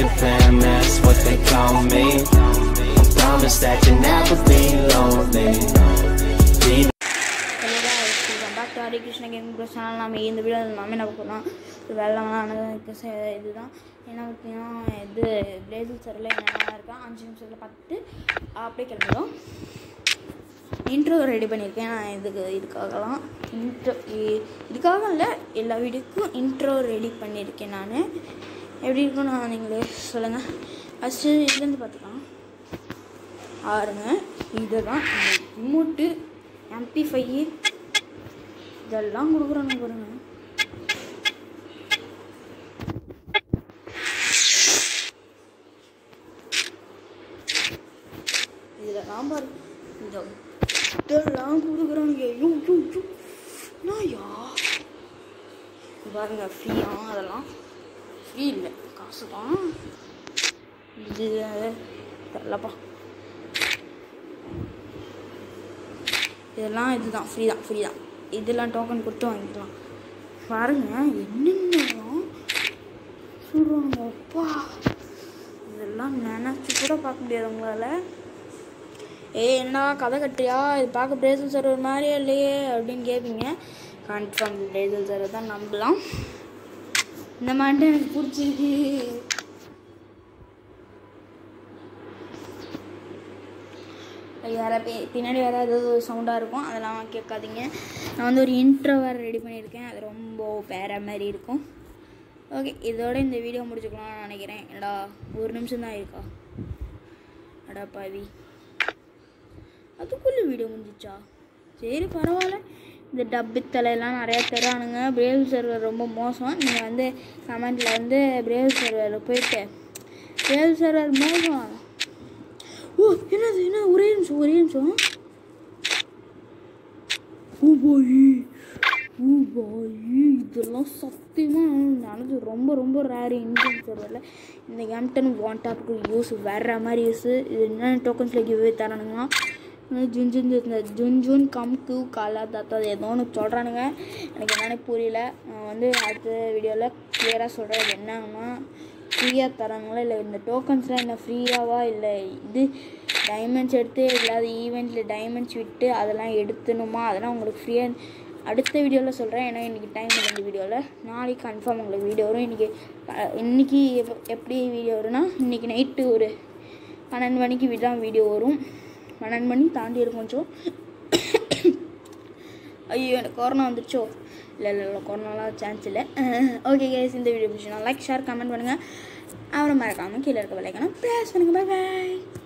future fam, that's what they call me. I promise that you'll never be lonely. Be hello guys welcome back to Hari Krishna game bro channel நம்ம இந்த video நம்ம என்ன பார்க்கலாம் வெள்ளமானது இதுதான் என்ன பார்த்தீங்கன்னா இது பிளேசில் சரில் என்னென்ன இருக்கா அஞ்சு நிமிஷத்தில் பார்த்துட்டு அப்படியே கிளம்பிடும் இன்ட்ரோ ரெடி பண்ணியிருக்கேன் நான் இதுக்கு இதுக்காகலாம் இன்ட்ரோ இதுக்காக இல்லை எல்லா வீடியோக்கும் இன்ட்ரோ ரெடி பண்ணியிருக்கேன் நான் எப்படி இருக்குன்னு நான் நீங்களே சொல்லுங்கள் ஃபஸ்ட்டு இதுலேருந்து பார்த்துக்கலாம் பாருங்க இதுதான் ரிமோட்டு எம்பிஃபை இதெல்லாம் கொடுக்குறாங்க பாருங்க இதெல்லாம் பாரு இந்த இதெல்லாம் கொடுக்குறாங்க ஐயோ ஐயோ ஐயோ நாயா பாருங்க ஃப்ரீயா அதெல்லாம் ஃப்ரீ இல்லை காசு தான் இது தெரியலப்பா இதெல்லாம் இதுதான் ஃப்ரீ தான் ஃப்ரீ தான் இதெல்லாம் டோக்கன் கொடுத்து வாங்கிக்கலாம் பாருங்க என்னென்னலாம் சொல்கிறாங்க அப்பா இதெல்லாம் நினச்சி கூட பார்க்க முடியாது உங்களால் ஏய் என்ன கதை கட்டுறியா இது பார்க்க பிரேசல் சார் ஒரு மாதிரியே இல்லையே அப்படின்னு கேட்பீங்க கன்ஃபார்ம் பிரேசல் சார் தான் நம்பலாம் இந்த மாதிரி எனக்கு பிடிச்சிருக்கு வேறு பி பின்னாடி வேறு ஏதாவது சவுண்டாக இருக்கும் அதெல்லாம் கேட்காதீங்க நான் வந்து ஒரு இன்ட்ரோ வேறு ரெடி பண்ணியிருக்கேன் அது ரொம்ப வேற மாதிரி இருக்கும் ஓகே இதோட இந்த வீடியோ முடிச்சுக்கலாம்னு நினைக்கிறேன் என்னடா ஒரு நிமிஷம் தான் இருக்கா அடா பாவி அதுக்குள்ளே வீடியோ முடிஞ்சிச்சா சரி பரவாயில்ல இந்த டப்பு தலையெல்லாம் நிறையா தரானுங்க பிரேவ் சர்வர் ரொம்ப மோசம் நீங்கள் வந்து கமெண்ட்டில் வந்து பிரேவ் சர்வரில் போயிட்டு பிரேவ் சர்வர் மோசம் ஓ என்னது என்ன ஒரே நிமிஷம் ஒரே நிமிஷம் ஓ பாய் ஓ பாய் இதெல்லாம் சத்தியமாக நடந்து ரொம்ப ரொம்ப ரேரு இந்தியன் சர்வரில் இந்த கேம்டன் ஒன் டாப்க்கு யூஸ் வேற மாதிரி யூஸ் இது என்ன டோக்கன்ஸில் கிவ் தரானுங்களா ஜுன்ஜுன் இந்த ஜுன்ஜுன் கம்கு காலா தாத்தா அது ஏதோ ஒன்று சொல்கிறானுங்க எனக்கு என்னென்னு புரியல நான் வந்து அடுத்த வீடியோவில் கிளியராக சொல்கிறேன் இது என்னன்னா ஃப்ரீயாக தராங்களா இல்லை இந்த டோக்கன்ஸ்லாம் என்ன ஃப்ரீயாவா இல்லை இது டைமண்ட்ஸ் எடுத்து இல்லாத ஈவெண்ட்டில் டைமண்ட்ஸ் விட்டு அதெல்லாம் எடுத்துணுமா அதெல்லாம் உங்களுக்கு ஃப்ரீயாக அடுத்த வீடியோவில் சொல்கிறேன் ஏன்னா இன்றைக்கி டைம் இல்லை இந்த வீடியோவில் நாளைக்கு கன்ஃபார்ம் உங்களுக்கு வீடியோ வரும் இன்றைக்கி இன்றைக்கி எப்படி வீடியோ வரும்னா இன்றைக்கி நைட்டு ஒரு பன்னெண்டு மணிக்கு தான் வீடியோ வரும் பன்னெண்டு மணி தாண்டி இருக்கும் கொஞ்சம் ஐயோ எனக்கு கொரோனா வந்துருச்சோ இல்லை இல்லை இல்லை கொரோனாலாம் சான்ஸ் இல்லை ஓகே கேஸ் இந்த வீடியோ பிடிச்சினா லைக் ஷேர் கமெண்ட் பண்ணுங்கள் அப்புறம் மறக்காமல் கீழே இருக்க விளைக்கணும் ப்ரெஸ் பண்ணுங்கள் பை பாய்